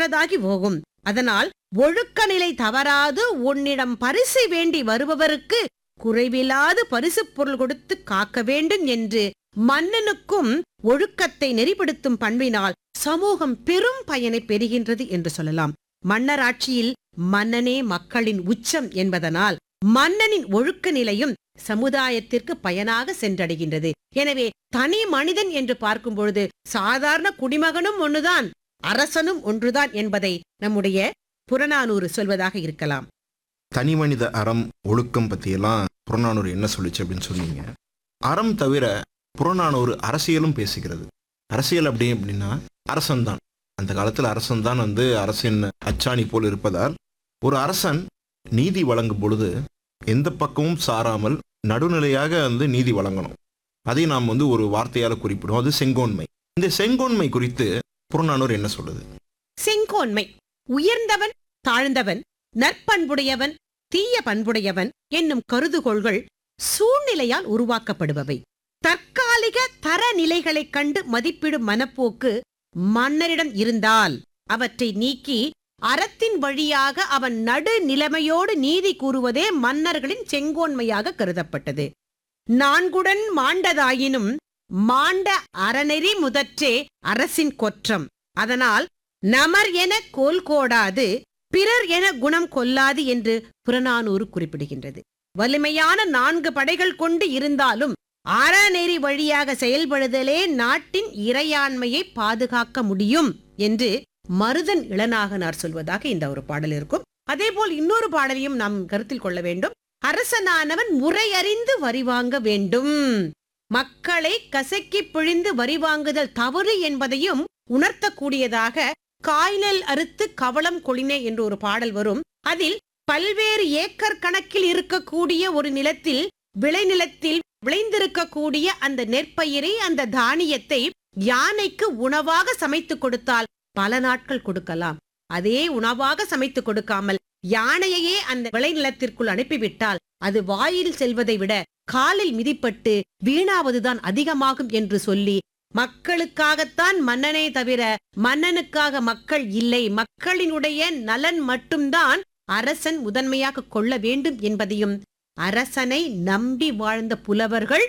பயனற்றதாகி போகும் அதனால் ஒழுக்க நிலை தவறாது உன்னிடம் பரிசு வேண்டி வருபவருக்கு குறைவில்லாது பரிசு பொருள் கொடுத்து காக்க வேண்டும் என்று மன்னனுக்கும் ஒழுக்கத்தை நெறிப்படுத்தும் பண்பினால் சமூகம் பெரும் பயனை பெறுகின்றது என்று சொல்லலாம் மன்னராட்சியில் மன்னனே மக்களின் உச்சம் என்பதனால் மன்னனின் ஒழுக்க நிலையும் சமுதாயத்திற்கு பயனாக சென்றடைகின்றது எனவே தனி மனிதன் என்று பார்க்கும் பொழுது சாதாரண குடிமகனும் ஒன்றுதான் அரசனும் ஒன்றுதான் என்பதை நம்முடைய புறநானூறு சொல்வதாக இருக்கலாம் தனி மனித அறம் ஒழுக்கம் பற்றியெல்லாம் புறநானூறு என்ன சொல்லுச்சு அப்படின்னு சொன்னீங்க அறம் தவிர புறநானூறு அரசியலும் பேசுகிறது அரசியல் அப்படி அப்படின்னா அரசன்தான் அந்த காலத்தில் அரசன்தான் வந்து அரசின் அச்சாணி போல் இருப்பதால் ஒரு அரசன் நீதி வழங்கும் பொழுது எந்த பக்கமும் சாராமல் நடுநிலையாக வந்து நீதி வழங்கணும் அதை நாம் வந்து ஒரு வார்த்தையால் குறிப்பிடுவோம் அது செங்கோன்மை இந்த செங்கோன்மை குறித்து புறநானூறு என்ன சொல்லுது செங்கோன்மை உயர்ந்தவன் தாழ்ந்தவன் நற்பண்புடையவன் தீய பண்புடையவன் என்னும் கருதுகோள்கள் சூழ்நிலையால் உருவாக்கப்படுபவை தற்காலிக தரநிலைகளைக் கண்டு மதிப்பிடும் மனப்போக்கு மன்னரிடம் இருந்தால் அவற்றை நீக்கி அறத்தின் வழியாக அவன் நடு நிலைமையோடு நீதி கூறுவதே மன்னர்களின் செங்கோன்மையாக கருதப்பட்டது நான்குடன் மாண்டதாயினும் மாண்ட அறநெறி முதற்றே அரசின் கொற்றம் அதனால் நமர் என கோல் கோடாது பிறர் என குணம் கொல்லாது என்று புறநானூறு குறிப்பிடுகின்றது வலிமையான நான்கு படைகள் கொண்டு இருந்தாலும் அறநெறி வழியாக செயல்படுதலே நாட்டின் இறையாண்மையை பாதுகாக்க முடியும் என்று மருதன் இளநாகனார் சொல்வதாக இந்த ஒரு பாடல் இருக்கும் அதேபோல் இன்னொரு பாடலையும் நாம் கருத்தில் கொள்ள வேண்டும் அரசனானவன் முறையறிந்து வரி வாங்க வேண்டும் மக்களை கசக்கி பிழிந்து வரி வாங்குதல் தவறு என்பதையும் உணர்த்தக்கூடியதாக காய்நெல் அறுத்து கவளம் கொளினே என்று ஒரு பாடல் வரும் அதில் பல்வேறு ஏக்கர் கணக்கில் இருக்கக்கூடிய ஒரு நிலத்தில் விளைநிலத்தில் விளைந்திருக்கக்கூடிய அந்த நெற்பயிரை அந்த தானியத்தை யானைக்கு உணவாக சமைத்து கொடுத்தால் பல நாட்கள் கொடுக்கலாம் அதே உணவாக சமைத்து கொடுக்காமல் யானையையே அந்த விளைநிலத்திற்குள் அனுப்பிவிட்டால் அது வாயில் செல்வதை விட காலில் மிதிப்பட்டு வீணாவதுதான் அதிகமாகும் என்று சொல்லி மக்களுக்காகத்தான் மன்னனே தவிர மன்னனுக்காக மக்கள் இல்லை மக்களினுடைய நலன் மட்டும்தான் அரசன் முதன்மையாக கொள்ள வேண்டும் என்பதையும் அரசனை நம்பி வாழ்ந்த புலவர்கள்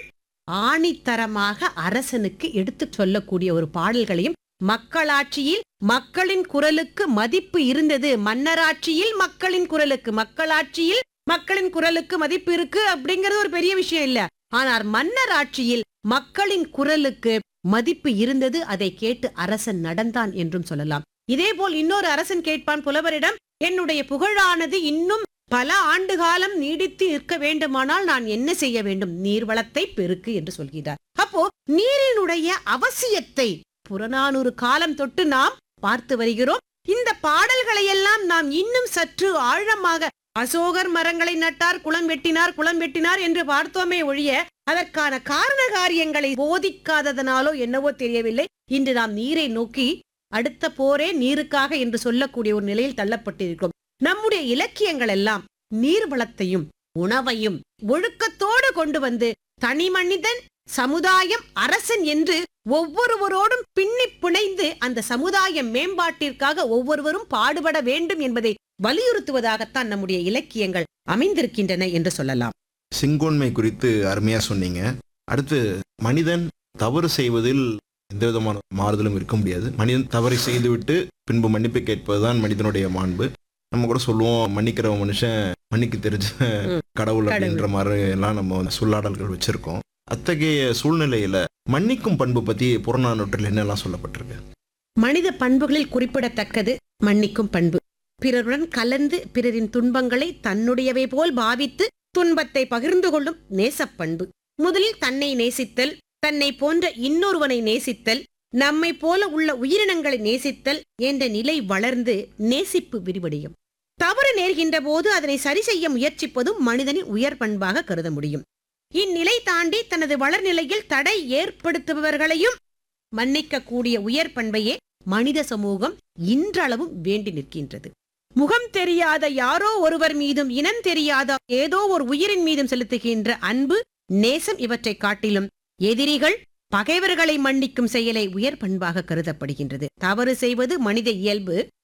ஆணித்தரமாக அரசனுக்கு எடுத்துச் சொல்லக்கூடிய ஒரு பாடல்களையும் மக்களாட்சியில் மக்களின் குரலுக்கு மதிப்பு இருந்தது மன்னராட்சியில் மக்களின் குரலுக்கு மக்களாட்சியில் மக்களின் குரலுக்கு மதிப்பு இருக்கு அப்படிங்கறது ஒரு பெரிய விஷயம் இல்ல ஆனால் மன்னர் ஆட்சியில் மக்களின் குரலுக்கு மதிப்பு இருந்தது அதை கேட்டு அரசன் நடந்தான் என்றும் சொல்லலாம் இதேபோல் இன்னொரு அரசன் கேட்பான் புலவரிடம் என்னுடைய புகழானது இன்னும் பல ஆண்டு காலம் நீடித்து இருக்க வேண்டுமானால் நான் என்ன செய்ய வேண்டும் நீர்வளத்தை பெருக்கு என்று சொல்கிறார் அப்போ நீரினுடைய அவசியத்தை புறநானூறு காலம் தொட்டு நாம் பார்த்து வருகிறோம் இந்த பாடல்களை எல்லாம் நாம் இன்னும் சற்று ஆழமாக அசோகர் மரங்களை நட்டார் குளம் வெட்டினார் குளம் வெட்டினார் என்று பார்த்தோமே ஒழிய அதற்கான காரண காரியங்களை போதிக்காததனாலோ என்னவோ தெரியவில்லை இன்று நாம் நீரை நோக்கி அடுத்த போரே நீருக்காக என்று சொல்லக்கூடிய ஒரு நிலையில் தள்ளப்பட்டிருக்கிறோம் நம்முடைய இலக்கியங்கள் எல்லாம் நீர்வளத்தையும் உணவையும் ஒழுக்கத்தோடு கொண்டு வந்து தனி மனிதன் சமுதாயம் அரசன் என்று ஒவ்வொருவரோடும் பின்னி பிணைந்து அந்த சமுதாய மேம்பாட்டிற்காக ஒவ்வொருவரும் பாடுபட வேண்டும் என்பதை வலியுறுத்துவதாகத்தான் நம்முடைய இலக்கியங்கள் அமைந்திருக்கின்றன என்று சொல்லலாம் செங்கோன்மை குறித்து அருமையா சொன்னீங்க அடுத்து மனிதன் தவறு செய்வதில் எந்த விதமான மாறுதலும் இருக்க முடியாது மனிதன் தவறை செய்துவிட்டு பின்பு மன்னிப்பு கேட்பதுதான் மனிதனுடைய மாண்பு நம்ம கூட சொல்லுவோம் மன்னிக்கிற மனுஷன் மன்னிக்க தெரிஞ்ச ம். கடவுள் அப்படின்ற மாதிரி எல்லாம் நம்ம வந்து சொல்லாடல்கள் வச்சிருக்கோம் அத்தகைய சூழ்நிலையில மன்னிக்கும் பண்பு பத்தி புறநானூற்றில் என்னெல்லாம் சொல்லப்பட்டிருக்கு மனித பண்புகளில் குறிப்பிடத்தக்கது மன்னிக்கும் பண்பு பிறருடன் கலந்து பிறரின் துன்பங்களை தன்னுடையவை போல் பாவித்து துன்பத்தை பகிர்ந்து கொள்ளும் நேசப்பண்பு முதலில் தன்னை நேசித்தல் தன்னை போன்ற இன்னொருவனை நேசித்தல் நம்மை போல உள்ள உயிரினங்களை நேசித்தல் என்ற நிலை வளர்ந்து நேசிப்பு விரிவடையும் தவறு நேர்கின்ற போது அதனை சரி செய்ய முயற்சிப்பதும் மனிதனின் உயர் பண்பாக கருத முடியும் இந்நிலை தாண்டி தனது வளர்நிலையில் தடை ஏற்படுத்துபவர்களையும் மன்னிக்க கூடிய உயர் பண்பையே மனித சமூகம் இன்றளவும் வேண்டி நிற்கின்றது முகம் தெரியாத யாரோ ஒருவர் மீதும் இனம் தெரியாத ஏதோ ஒரு உயிரின் மீதும் செலுத்துகின்ற அன்பு நேசம் இவற்றை காட்டிலும் எதிரிகள் பகைவர்களை மன்னிக்கும் செயலை உயர் பண்பாக கருதப்படுகின்றது தவறு செய்வது மனித இயல்பு